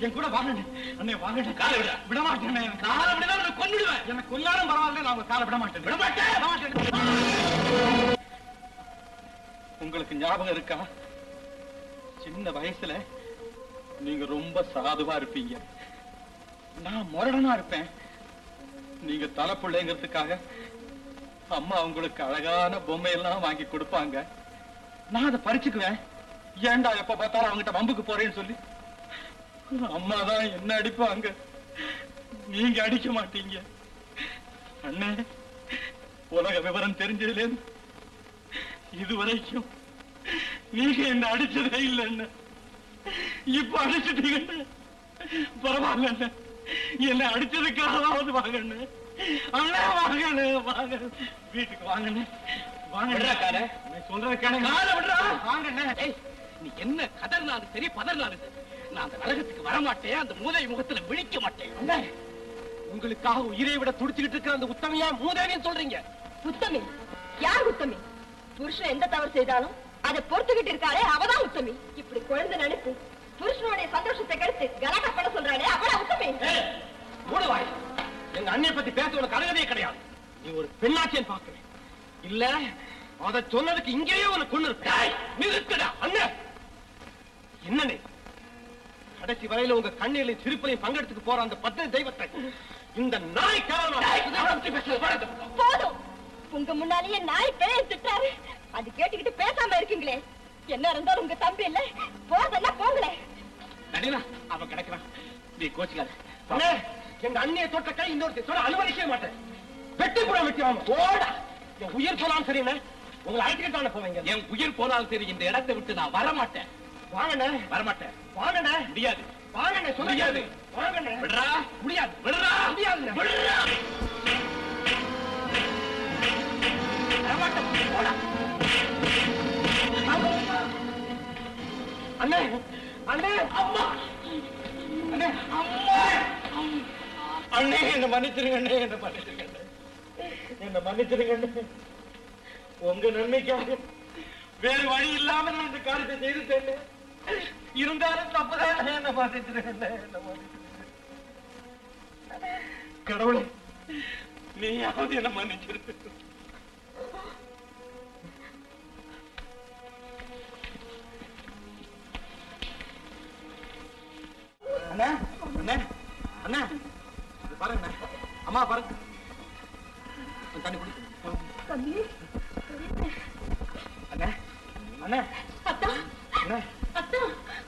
என் கூட வாங்க அண்ணே வாங்க காலை விடு. விட மாட்டேன் காலை விடுனா உன்னை கொன்னுடுவேன். என்ன கொல்லாலும் பரவாயில்ல நான் உங்க காலை விட மாட்டேன் விட மாட்டேன். விட மாட்டேன் உங்களுக்கு ஞாபகம் இருக்கா சின்ன வயசுல நீங்க ரொம்ப சாதுவா இருப்பீங்க நான் முரடனா இருப்பேன் நீங்க தலைப்பிள்ளைங்கிறதுக்காக அம்மா உங்களுக்கு அழகான பொம்மை எல்லாம் வாங்கி கொடுப்பாங்க நான் அதை பறிச்சுக்குவேன் ஏன்டா எப்ப பார்த்தாலும் அவங்கிட்ட வம்புக்கு போறேன்னு சொல்லி அம்மா தான் என்ன அடிப்பாங்க நீங்க அடிக்க மாட்டீங்க அண்ணே உலக விவரம் தெரிஞ்சதுல இதுவரைக்கும் நீங்க என்ன அடிச்சதே இல்லை அண்ணே இப்ப அடிச்சிட்டீங்க பரவாயில்ல அண்ணே என்ன அடிச்சதுக்காகவாவது வாங்க அண்ணே அண்ணே வாங்க அண்ணே வாங்க வீட்டுக்கு வாங்க அண்ணே வாங்க விடுறா காலை. நான் சொல்றத கேளுங்க காலை விடுறா. வாங்க அண்ணே ஏய், நீ என்ன கதறினாலும் சரி பதறினாலும் சரி நான் அந்த நரகத்துக்கு வரமாட்டேன் அந்த மூதை முகத்துல விழிக்க மாட்டேன் அண்ணே உங்களுக்காக உயிரை விட துடிச்சுக்கிட்டு இருக்கிற அந்த உத்தமையா மூதேவின்னு சொல்றீங்க உத்தமி யார் உத்தமி புருஷன் எந்த தவறு செய்தாலும் அதை பொறுத்துக்கிட்டு இருக்காளே அவதான் உத்தமி இப்படி குழந்தை நினைத்து புருஷனுடைய சந்தோஷத்தை கெடுத்து கலாட்டா பண்ண சொல்றாளே அவளா உத்தமி ஏய், மூடு வாய். எங்க அண்ணிய பத்தி பேச உனக்கு அருகதையே கிடையாது நீ ஒரு பெண்ணாச்சியன் பாக்குறேன் இல்ல அத சொன்னதுக்கு இங்கேயே உனக்கு கொண்டு டேய், நிறுத்துடா அண்ணே என்னண்ணே கடைசி வரையில உங்க கண்ணீரையும் சிரிப்பையும் பங்கெடுத்துக்கு போற அந்த பத்திர தெய்வத்தை இந்த நாய் கேவலமா போதும் உங்க முன்னாலேயே நாய் பேய திட்டாரு அது கேட்டுக்கிட்டு பேசாம இருக்கீங்களே என்ன இருந்தாலும் உங்க தம்பி இல்ல போறதெல்லாம் போங்களே நடினா அவன் கிடக்குறான் நீ கோச்சிக்காத அண்ணே எங்க அண்ணியை தொட்ட கை இன்னொருத்தி சொல்ல அனுமதிக்கவே மாட்டேன் வெட்டி கூட வெட்டி வாங்க போடா என் உயிர் போனாலும் சரிண்ணே உங்களை அழைச்சிக்கிட்டு தானே போவீங்க என் உயிர் போனாலும் சரி இந்த இடத்தை விட்டு நான் வரமாட்டேன் வாங்கண்ணே வரமாட்டேன் வாங்கண்ணே முடியாது வாங்கண்ணே சொல்ல முடியாது. வாங்கண்ணே விடுறா முடியாது விடுறா முடியாதுண்ணே. விடுறா வரமாட்டேன். போடா. அண்ணே அண்ணே அம்மா அண்ணே அம்மா அண்ணே என்ன மன்னிச்சிருங்க அண்ணே என்ன மன்னிச்சிருங்க அண்ணே. என்ன மன்னிச்சிருங்க அண்ணே உங்க நன்மைக்காக வேறு வழி இல்லாம நான் இந்த காரியத்தை செய்துட்டேன் இருந்தாலும் தப்புதான் அண்ணே, என்ன மன்னிச்சிருங்க அண்ணே, என்ன மன்னிச்சிருங்க கடவுளே நீயாவது என்ன மன்னிச்சிருக்கு அண்ணா அண்ணா அண்ணா இது பாருங்க அண்ணா. அம்மா பாருங்க கொஞ்சம் தண்ணி குடி தம்பி அண்ணா அண்ணா அத்தா அண்ணா அத்தா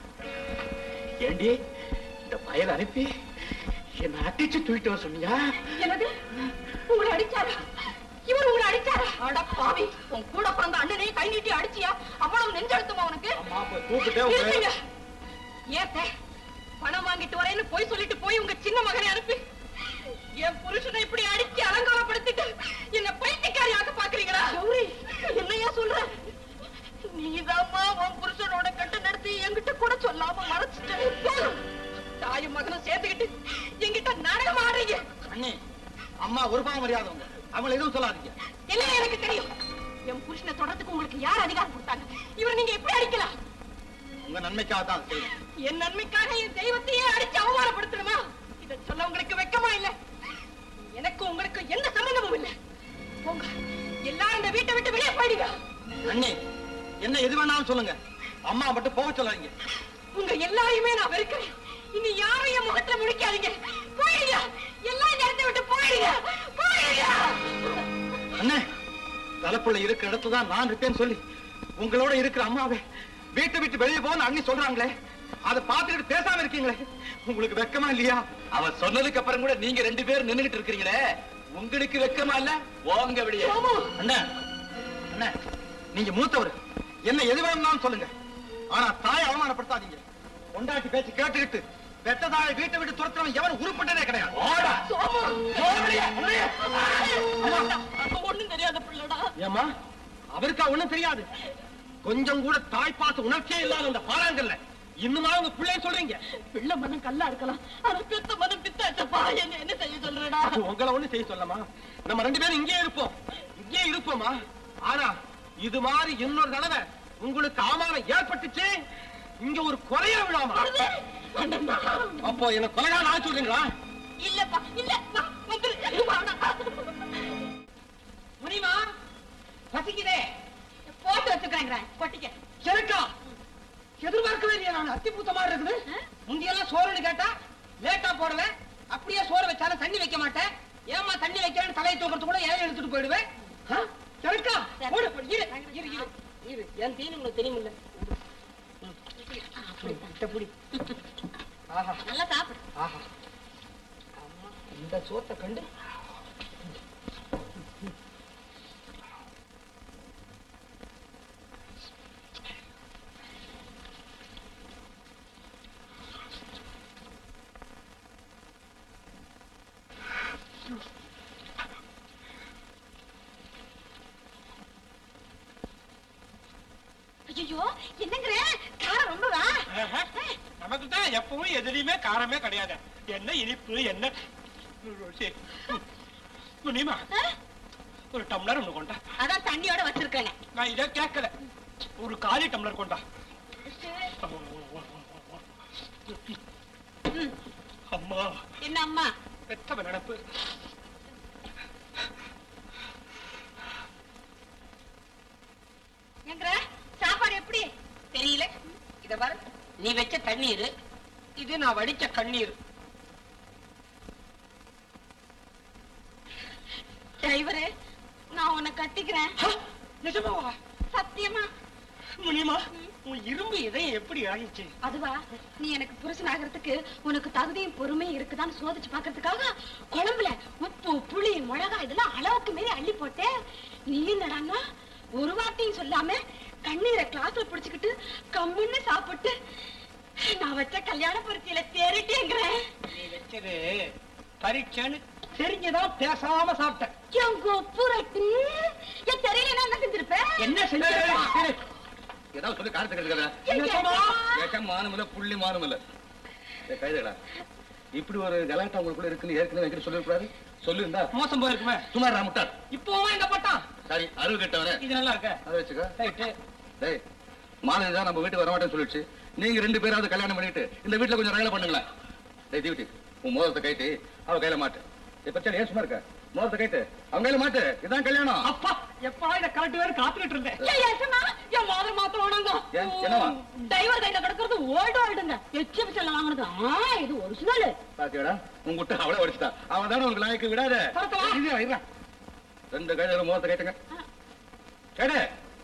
ஏண்டி இந்த பயல் அனுப்பி என்ன அடிச்சு தூக்கிட்டு வர சொன்னியா என்னது உங்களை அடிச்சாரா இவர் உங்களை அடிச்சாரா அட பாவி உன் கூட பிறந்த அண்ணனே கை நீட்டி அடிச்சியா அவ்வளவு நெஞ்செழுத்துமா உனக்கு அம்மா அப்ப கூப்பிட்டே உங்க இருங்க ஏத்த பணம் வாங்கிட்டு வரேன்னு போய் சொல்லிட்டு போய் உங்க சின்ன மகனை அனுப்பி என் புருஷனை இப்படி அடிச்சு அலங்காரப்படுத்திட்டு என்ன பைத்தியக்காரியாக பாக்குறீங்களா கௌரி என்னையா சொல்ற நீதாம்மா உன் புருஷனோட கட்ட நடத்தி என்கிட்ட கூட சொல்லாம மறைச்சிட்டு போதும். தாயும் மகனும் சேர்த்துக்கிட்டு என்கிட்ட நாடகம் ஆடுறீங்க அண்ணே அம்மா ஒரு பாவம் மரியாதவங்க அவங்களை எதுவும் சொல்லாதீங்க இல்ல எனக்கு தெரியும் என் புருஷனை தொடர்றதுக்கு உங்களுக்கு யார் அதிகாரம் கொடுத்தாங்க இவரை நீங்க எப்படி அடிக்கலாம் உங்க நன்மைக்காக தான் அதை செய்யணும் என் நன்மைக்காக என் தெய்வத்தையே அடிச்சு அவமானப்படுத்தணுமா இத சொல்ல உங்களுக்கு வெக்கமா இல்ல எனக்கு உங்களுக்கு எந்த சம்பந்தமும் இல்ல போங்க எல்லாரும் இந்த வீட்டை விட்டு வெளியே போயிடுங்க அண்ணே என்ன எது வேணாலும் சொல்லுங்க அம்மா மட்டும் போக சொல்லாதீங்க உங்க எல்லாரையுமே நான் வெறுக்கிறேன் இனி யாரும் என் முகத்துல முடிக்காதீங்க போயிடுங்க எல்லா இந்த இடத்தை விட்டு போயிடுங்க போயிடுங்க அண்ணே தலைப்புள்ள இருக்கிற இடத்துல தான் நான் இருப்பேன்னு சொல்லி உங்களோட இருக்கிற அம்மாவை வீட்டை விட்டு வெளியே போன்னு அண்ணி சொல்றாங்களே அதை பார்த்துக்கிட்டு பேசாம இருக்கீங்களே உங்களுக்கு வெக்கமா இல்லையா அவ சொன்னதுக்கு அப்புறம் கூட நீங்க ரெண்டு பேரும் நின்னுகிட்டு இருக்கீங்களே உங்களுக்கு வெக்கமா இல்ல ஓங்க வெளியே அண்ணா அண்ணா நீங்க மூத்தவர் என்ன எது வேணும்னாலும் சொல்லுங்க ஆனா தாய் அவமானப்படுத்தாதீங்க கொண்டாட்டி பேச்சு கேட்டுக்கிட்டு பெத்த தாயை வீட்டை விட்டு துரத்துறவன் எவன் உருப்பட்டதே கிடையாது ஓடா சோமு போ வெளியே, வெளியே. அம்மா, ஒண்ணும் தெரியாத பிள்ளடா ஏம்மா அவருக்கா ஒண்ணும் தெரியாது கொஞ்சம் கூட தாய்ப்பாச உணர்ச்சியே இல்லாத அந்த பாலாங்கல்ல இன்னுமா உங்க பிள்ளை சொல்றீங்க பிள்ளை மனம் கல்லா இருக்கலாம் ஆனா பித்த மனம் பித்தாச்சப்பா என்ன என்ன செய்ய சொல்றடா அது உங்களை ஒண்ணு செய்ய சொல்லமா நம்ம ரெண்டு பேரும் இங்கே இருப்போம் இங்கே இருப்போமா ஆனா இது மாதிரி இன்னொரு தடவை உங்களுக்கு அவமானம் ஏற்பட்டுச்சு இங்க ஒரு கொலையா விழாமா அப்போ என்ன கொலைகாரன் ஆக சொல்றீங்களா இல்லப்பா இல்ல வா, வந்துரு. வாடா. முடியுமா பசிக்குதே போட்டு வச்சுக்கிறேங்க கொட்டிக்க எனக்கா எதிர்பார்க்கவே இல்லையா நான் அத்திபூத்த மாதிரி இருக்குது முந்தியெல்லாம் சோறுன்னு கேட்டா லேட்டா போடுவேன் அப்படியே சோறு வச்சாலும் தண்ணி வைக்க மாட்டேன் ஏமா தண்ணி வைக்கிறேன்னு தலையை தூக்கிறதுக்குள்ள இலையை எடுத்துட்டு போயிடுவேன் ஆ? எனக்கா போடு, போடு, இரு, இரு, இரு, இரு. என் தீனி உனக்கு தெரியுமில்ல ம். அப்படி, இத புடி. ஆஹா நல்லா சாப்பிடு ஆஹா அம்மா இந்த சோத்தை கண்டு ஐயோ என்னங்கிற காரம் ரொம்பவா நமக்கு தான் எப்பவும் எதுலயுமே காரமே கிடையாது என்ன இனிப்பு என்ன ருசி. முனிமா ஒரு டம்ளர் ஒண்ணு கொண்டா அதான் தண்ணியோட வச்சிருக்கேங்க நான் இதை கேட்கல ஒரு காலி டம்ளர் கொண்டா ம், அம்மா என்ன அம்மா பெத்தவ நடப்பு எங்கிற சாப்பாடு எப்படி தெரியல இத பாரு நீ வச்ச தண்ணீர் இது நான் வடிச்ச கண்ணீர் டிரைவரு நான் உன்னை கட்டிக்கிறேன் ஹ, நிஜமாவா சத்தியமா முனிமா உன் இரும்பு இதயம் எப்படி ஆகிச்சு அதுவா நீ எனக்கு புருஷன் ஆகிறதுக்கு உனக்கு தகுதியும் பொறுமையும் இருக்குதான்னு சோதிச்சு பாக்குறதுக்காக குழம்புல உப்பு புளி மிளகா இதெல்லாம் அளவுக்கு மீறி அள்ளி போட்டேன் நீ என்னடான்னா ஒரு வார்த்தையும் சொல்லாம கண்ணீரை கிளாஸ்ல புடிச்சுக்கிட்டு கம்முன்னு சாப்பிட்டு நான் வச்ச கல்யாண பரிசையில தேறிட்டேங்கிறேன் நீ வச்சது பரீட்சைன்னு தெரிஞ்சுதான் பேசாம சாப்பிட்டேன் எங்க புரட்டு என் தெரியல என்ன செஞ்சிருப்பேன் என்ன செஞ்சு ஏதாவது சொல்லி காரத்தை கெடுக்காத ஏக்கம் மானமில்ல புள்ளி மானமில்ல ஏ கைதடா இப்படி ஒரு கலாட்டா உங்களுக்குள்ள இருக்குன்னு ஏற்கனவே என்கிட்ட சொல்லிருப்பாரு சொல்லிருந்தா மோசம் போயிருக்குமே சும்மா ரா முட்டாள் இப்போவும் எங்க பட்டான் சரி அறிவு கெட்டவனே இது நல்லா இருக்க அதை வச்சுக்க ரைட்டு டேய் மானதி தான் நம்ம வீட்டுக்கு வரமாட்டேன்னு சொல்லிடுச்சு நீங்க ரெண்டு பேராவது கல்யாணம் பண்ணிட்டு இந்த வீட்டுல கொஞ்சம் ரகலை பண்ணுங்களேன் டேய் தீவிட்டி உன் மோதத்தை கைட்டு அவ கையில மாட்டு இப்ப சரி ஏன் சும்மா இருக்க மோதத்தை கைட்டு அவன் கையில மாட்டு இதான் கல்யாணம் அப்பா எப்பா இத கரெக்ட் வேற காத்துக்கிட்டு இருந்தேன் ஏய், ஏசம்மா, என் மாதிரி மாத்திரம் வேணாங்க. ஏன், என்னவா? டிரைவர் கையில கிடக்கிறது ஓல்டு ஓல்டுங்க எக்ஸிபிஷன்ல வாங்குனது ஆ இது ஒரிஜினல் பாத்தியாடா உன் குட்டை அவளே உடைச்சிட்டா அவன் தானே உனக்கு லாய்க்கு விடாத பரத்தவா? இது, இருடா. ரெண்டு கையில மோதத்தை கைட்டுங்க கேடு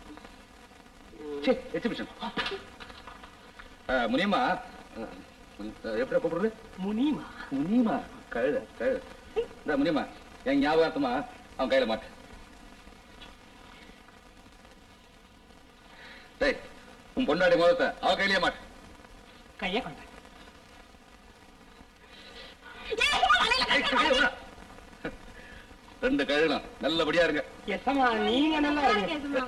எக்ஸிபிஷன் முனியம்மா அஹ், முனி- அஹ், எப்படி கூப்பிடுறது முனிமா முனியம்மா கழுத கழுத இந்த முனியம்மா என் ஞாபகார்த்தமா அவன் கையில மாட்டு டேய் உன் பொண்டாடி மோதத்தை அவ கையிலேயே மாட்டு கைய கொண்ட ஏய், கையை விடா. ரெண்டு கழுதலாம் நல்லபடியா இருங்க எசமா நீங்க நல்லா இருங்க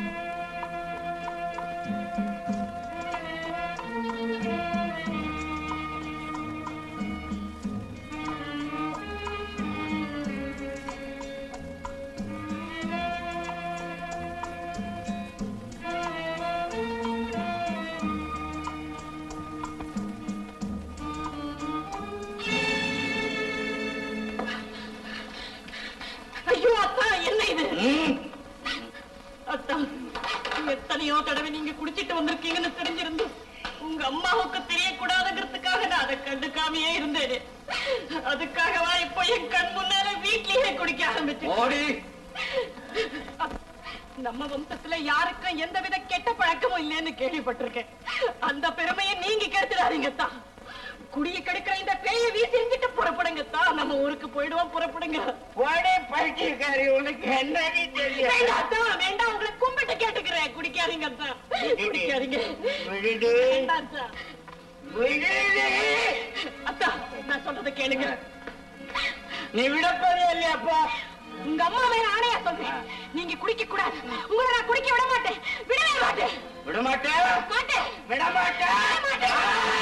ஐயோ அத்தா என்ன இது அத்தா எத்தனையோ தடவை நீங்க குடிச்சிட்டு வந்திருக்கீங்கன்னு தெரிஞ்சிருந்து உங்க அம்மாவுக்கு தெரியக்கூடாதுங்கிறதுக்காக நான் அதை கண்டுக்காமையே இருந்தேன் அதுக்காகவா இப்போ என் கண் முன்னால வீட்லயே குடிக்க ஆரம்பிச்சேன் ஓடி நம்ம வம்சத்துல யாருக்கும் எந்த வித கெட்ட பழக்கமும் இல்லைன்னு கேள்விப்பட்டிருக்கேன் அந்த பெருமையை நீங்க கெடுத்துடாதீங்க தான் குடிய கெடுக்கிற இந்த பேயை வீசிட்டு புறப்படுங்க தான் நம்ம ஊருக்கு போயிடுவோம் புறப்படுங்க போடே பைத்தியக்காரி உனக்கு என்னன்னு தெரியும் வேண்டாம் அத்தான், வேண்டாம் உங்களை கும்பிட்டு கேட்டுக்கிறேன் குடிக்காதீங்க அத்தான். குடிக்காதீங்க விடுடு வேண்டாம் அத்தான். விடுடு அத்தா நான் சொல்றதை கேளுங்க நீ விடப்போதே இல்லையாப்பா உங்க அம்மா மேல ஆணையா சொல்றேன் நீங்க குடிக்க கூடாது உங்களை நான் குடிக்க விட மாட்டேன் விடவே மாட்டேன் விட மாட்டேன் மாட்டேன் விட மாட்டேன்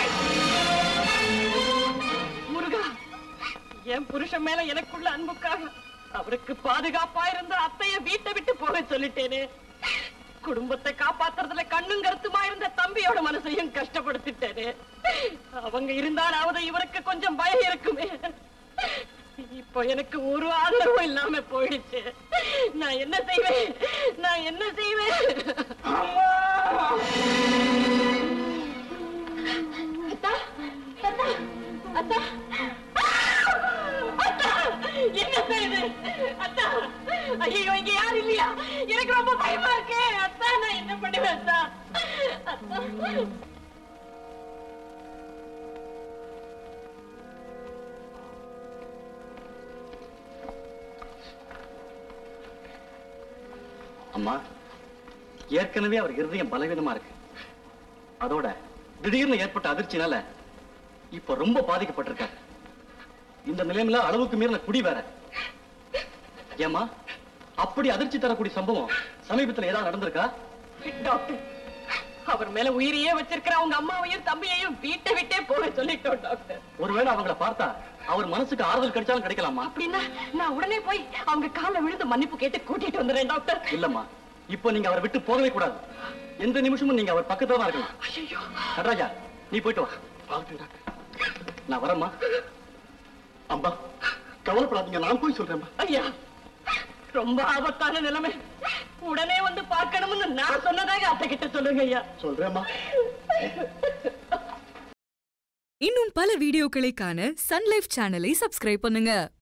முருகா என் புருஷன் மேல எனக்குள்ள அன்புக்காக அவருக்கு பாதுகாப்பா இருந்த அத்தைய வீட்டை விட்டு போக சொல்லிட்டேனே குடும்பத்தை காப்பாத்துறதுல கண்ணும் கருத்துமா இருந்த தம்பியோட மனசையும் கஷ்டப்படுத்திட்டாரு அவங்க இருந்தாலாவது இவருக்கு கொஞ்சம் பயம் இருக்குமே இப்போ எனக்கு ஒரு ஆதரவும் இல்லாம போயிடுச்சு நான் என்ன செய்வேன் நான் என்ன செய்வேன் அத்தா அத்தா அத்தா அத்தா என்ன செய்யுது அத்தா ஐயோ இங்க யாரும் இல்லையா எனக்கு ரொம்ப பயமா இருக்கு அத்தா நான் என்ன பண்ணுவேன் அத்தா அத்தா அம்மா ஏற்கனவே அவர் இருதயம் பலவீனமா இருக்கு அதோட திடீர்னு ஏற்பட்ட அதிர்ச்சினால இப்ப ரொம்ப பாதிக்கப்பட்டிருக்காரு இந்த நிலைமையில அளவுக்கு மீறின குடி வேற ஏமா அப்படி அதிர்ச்சி தரக்கூடிய சம்பவம் சமீபத்துல ஏதாவது நடந்திருக்கா டாக்டர் அவர் மேல உயிரையே வச்சிருக்கிற அவங்க அம்மாவையும் தம்பியையும் வீட்டை விட்டே போக சொல்லிட்டோம் டாக்டர் ஒருவேளை அவங்கள பார்த்தா அவர் மனசுக்கு ஆறுதல் கிடைச்சாலும் கிடைக்கலாமா அப்படின்னா நான் உடனே போய் அவங்க காலை விழுந்து மன்னிப்பு கேட்டு கூட்டிட்டு வந்துடுறேன் டாக்டர் இல்லம்மா இப்போ நீங்க அவரை விட்டு போகவே கூடாது எந்த நிமிஷமும் நீங்க அவர் பக்கத்துல தான் இருக்கலாம் ஐயோ நடராஜா நீ போயிட்டு வா ஆகட்டும் டாக்டர். நான் வரேம்மா அம்மா கவலைப்படாதீங்க நான் போய் சொல்றேன்மா ஐயா ரொம்ப ஆபத்தான நிலைமை உடனே வந்து பார்க்கணும்னு நான் சொன்னதாக அத்தை கிட்ட சொல்லுங்க ஐயா சொல்றேம்மா இன்னும் பல வீடியோக்களை காண சன் லைஃப் சேனலை சப்ஸ்கிரைப் பண்ணுங்க